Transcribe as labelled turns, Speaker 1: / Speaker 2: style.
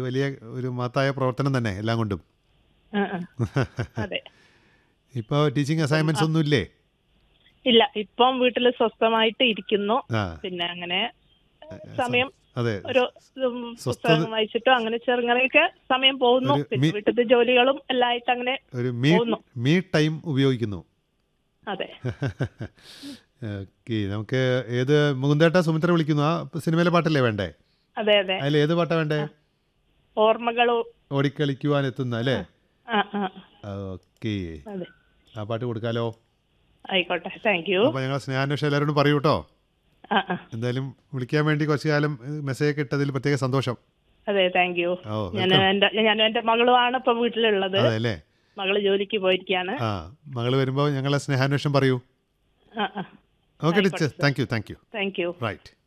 Speaker 1: വലിയ ഒരു മഹത്തായ പ്രവർത്തനം തന്നെ എല്ലാം കൊണ്ടും
Speaker 2: ആ, ആ. അതെ
Speaker 1: ഇപ്പോൾ ടീച്ചിങ് അസൈൻമെന്റ്സ് ഒന്നും ഇല്ലേ
Speaker 2: ഇല്ല ഇപ്പം വീട്ടിൽ സ്വസ്ഥമായിട്ട് ഇരിക്കുന്നു
Speaker 1: ആ
Speaker 2: പിന്നെ അങ്ങനെ സമയം
Speaker 1: അതെ
Speaker 2: ഒരു ഉം, പുസ്തകം വായിച്ചിട്ടോ അങ്ങനെ ചെറുങ്ങനെയൊക്കെ സമയം പോകുന്നു
Speaker 1: ഒരു
Speaker 2: പിന്നെ
Speaker 1: മി-
Speaker 2: വീട്ടിലത്തെ ജോലികളും എല്ലാം ആയിട്ട് അങ്ങനെ
Speaker 1: ഒരു മീ
Speaker 2: പോകുന്നു.
Speaker 1: മീ ടൈം ഉപയോഗിക്കുന്നു
Speaker 2: അതെ
Speaker 1: ഓക്കെ നമുക്ക് ഏത് മുകുന്ദേട്ട സുമിത്ര വിളിക്കുന്നു ആ സിനിമയിലെ പാട്ടല്ലേ വേണ്ടേ
Speaker 2: അതെ അതെ
Speaker 1: അതിൽ ഏത് പാട്ടാ വേണ്ടേ
Speaker 2: ഓർമ്മകളും
Speaker 1: ഓടിക്കളിക്കുവാൻ എത്തുന്ന അല്ലേ
Speaker 2: ആ ആ
Speaker 1: ഓക്കെ
Speaker 2: അതെ
Speaker 1: ആ പാട്ട് കൊടുക്കാലോ
Speaker 2: ആയിക്കോട്ടെ താങ്ക് യു
Speaker 1: അപ്പോൾ ഞങ്ങൾ സ്നേഹാന്വേഷണം എല്ലാവരോടും പറയൂ കേട്ടോ
Speaker 2: ആ ആ
Speaker 1: എന്തായാലും വിളിക്കാൻ വേണ്ടി കുറച്ച് കാലം മെസ്സേജ് ഒക്കെ ഇട്ടതിൽ പ്രത്യേക സന്തോഷം
Speaker 2: അതെ താങ്ക് യു
Speaker 1: ഓ
Speaker 2: ഞാൻ എന്റെ ഞാനും എന്റെ മകളുമാണ് ഇപ്പൊ വീട്ടിലുള്ളത്
Speaker 1: അതെ അല്ലേ
Speaker 2: മകള് ജോലിക്ക് പോയിരിക്കാണ്
Speaker 1: ആ മകള് വരുമ്പോൾ ഞങ്ങളെ സ്നേഹാന്വേഷണം പറയൂ
Speaker 2: ആ ആ
Speaker 1: okay teacher thank you thank you
Speaker 2: thank you
Speaker 1: right